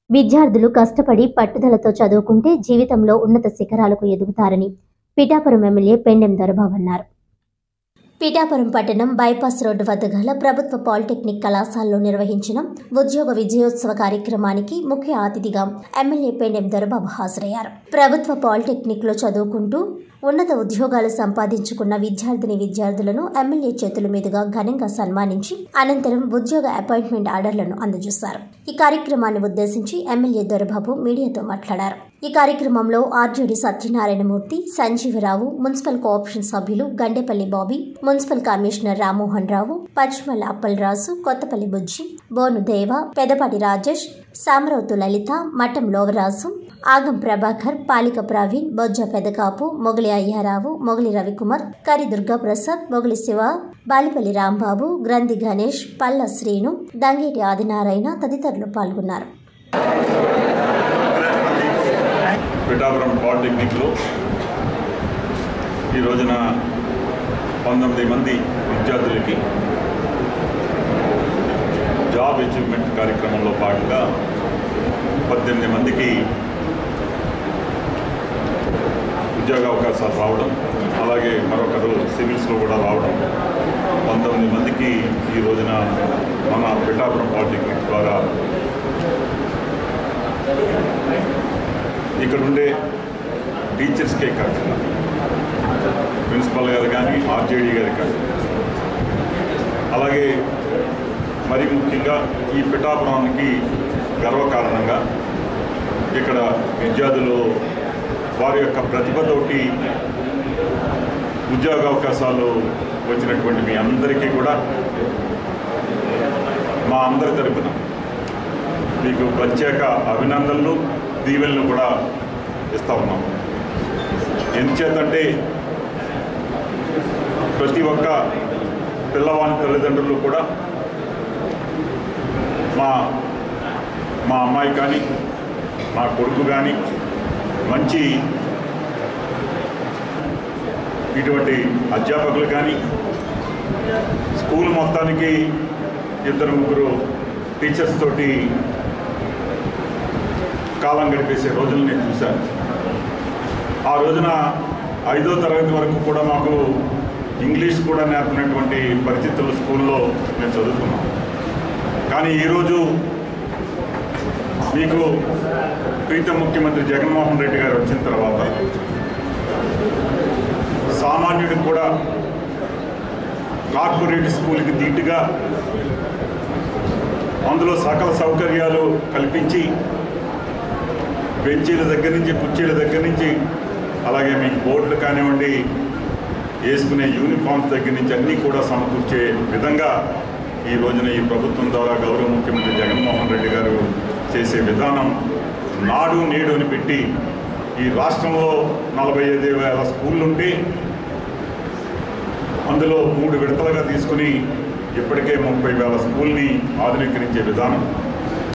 విద్యార్థులు కష్టపడి పట్టుదలతో చదువుకుంటే జీవితంలో ఉన్నత శిఖరాలకు ఎదుగుతారని పిఠాపురం ఎమ్మెల్యే పెండెం దొరబాబు అన్నారు పిఠాపురం పట్టణం బైపాస్ రోడ్డు వద్ద గల ప్రభుత్వ పాలిటెక్నిక్ కళాశాలలో నిర్వహించిన ఉద్యోగ విజయోత్సవ కార్యక్రమానికి ముఖ్య అతిథిగా ఎమ్మెల్యే పెండెం దొరబాబు హాజరయ్యారు ప్రభుత్వ పాలిటెక్నిక్ లో చదువుకుంటూ ఉన్నత ఉద్యోగాలు సంపాదించుకున్న విద్యార్థిని విద్యార్థులను ఎమ్మెల్యే చేతుల మీదుగా ఘనంగా సన్మానించి అనంతరం ఉద్యోగ అపాయింట్మెంట్ ఆర్డర్లను అందజేశారు ఈ కార్యక్రమాన్ని ఉద్దేశించి ఎమ్మెల్యే దొరబాబు మీడియాతో మాట్లాడారు ఈ కార్యక్రమంలో RJD Satyanarayanamurthy Sanjeevarao municipal cooperation సభ్యులు గండేపల్లి బాబీ మున్సిపల్ కమిషనర్ రామ్మోహన్ రావు పచ్చిమల్ల అప్పలరాజు కొత్తపల్లి బుజ్జి బోను దేవ పెదపాటి రాజేష్ సామరవతు లలిత మఠం లోవరాజు ఆగం ప్రభాకర్ పాలిక ప్రవీణ్ బొజ్జ పెదకాపు మొగలి అయ్యారావు మొగలి రవికుమార్ కరి దుర్గాప్రసాద్ మొగలి శివ బాలిపల్లి రాంబాబు గ్రంథి గణేష్ పల్ల శ్రీను దంగేటి ఆదినారాయణ తదితరులు పాల్గొన్నారు పిఠాపురం పాలిటెక్నిక్లో ఈ రోజున పంతొమ్మిది మంది విద్యార్థులకి జాబ్ అచీవ్మెంట్ కార్యక్రమంలో భాగంగా పద్దెనిమిది మందికి ఉద్యోగ అవకాశాలు రావడం అలాగే మరొకరు సివిల్స్లో కూడా రావడం పంతొమ్మిది మందికి ఈ రోజున మన పిఠాపురం పాలిటెక్నిక్ ద్వారా ఇక్కడ ఉండే టీచర్స్కే కాకుండా ప్రిన్సిపల్ గారు కానీ ఆర్జేడీ గారు కానీ అలాగే మరి ముఖ్యంగా ఈ పిఠాపురానికి గర్వకారణంగా ఇక్కడ విద్యార్థులు వారి యొక్క ప్రతిభతోటి ఉద్యోగ అవకాశాలు వచ్చినటువంటి మీ అందరికీ కూడా మా అందరి తరపున మీకు ప్రత్యేక అభినందనలు దీవెనలు కూడా ఇస్తా ఉన్నాం ఎందుచేతంటే ప్రతి ఒక్క పిల్లవాని తల్లిదండ్రులు కూడా మా మా అమ్మాయి కానీ మా కొడుకు కానీ మంచి ఇటువంటి అధ్యాపకులు కానీ స్కూల్ మొత్తానికి ఇద్దరు ముగ్గురు టీచర్స్ తోటి కాలం గడిపేసే రోజులు నేను చూశాను ఆ రోజున ఐదో తరగతి వరకు కూడా మాకు ఇంగ్లీష్ కూడా నేర్పినటువంటి పరిస్థితులు స్కూల్లో నేను చదువుకున్నాను కానీ ఈరోజు మీకు ప్రీత ముఖ్యమంత్రి జగన్మోహన్ రెడ్డి గారు వచ్చిన తర్వాత సామాన్యుడికి కూడా కార్పొరేట్ స్కూల్కి దీటుగా అందులో సకల సౌకర్యాలు కల్పించి బెంచీల దగ్గర నుంచి కుర్చీల దగ్గర నుంచి అలాగే మీకు బోర్డులు కానివ్వండి వేసుకునే యూనిఫామ్స్ దగ్గర నుంచి అన్నీ కూడా సమకూర్చే విధంగా ఈ రోజున ఈ ప్రభుత్వం ద్వారా గౌరవ ముఖ్యమంత్రి జగన్మోహన్ రెడ్డి గారు చేసే విధానం నాడు నేడు అని పెట్టి ఈ రాష్ట్రంలో నలభై ఐదు వేల స్కూళ్ళు ఉంటే అందులో మూడు విడతలుగా తీసుకుని ఇప్పటికే ముప్పై వేల స్కూల్ని ఆధునీకరించే విధానం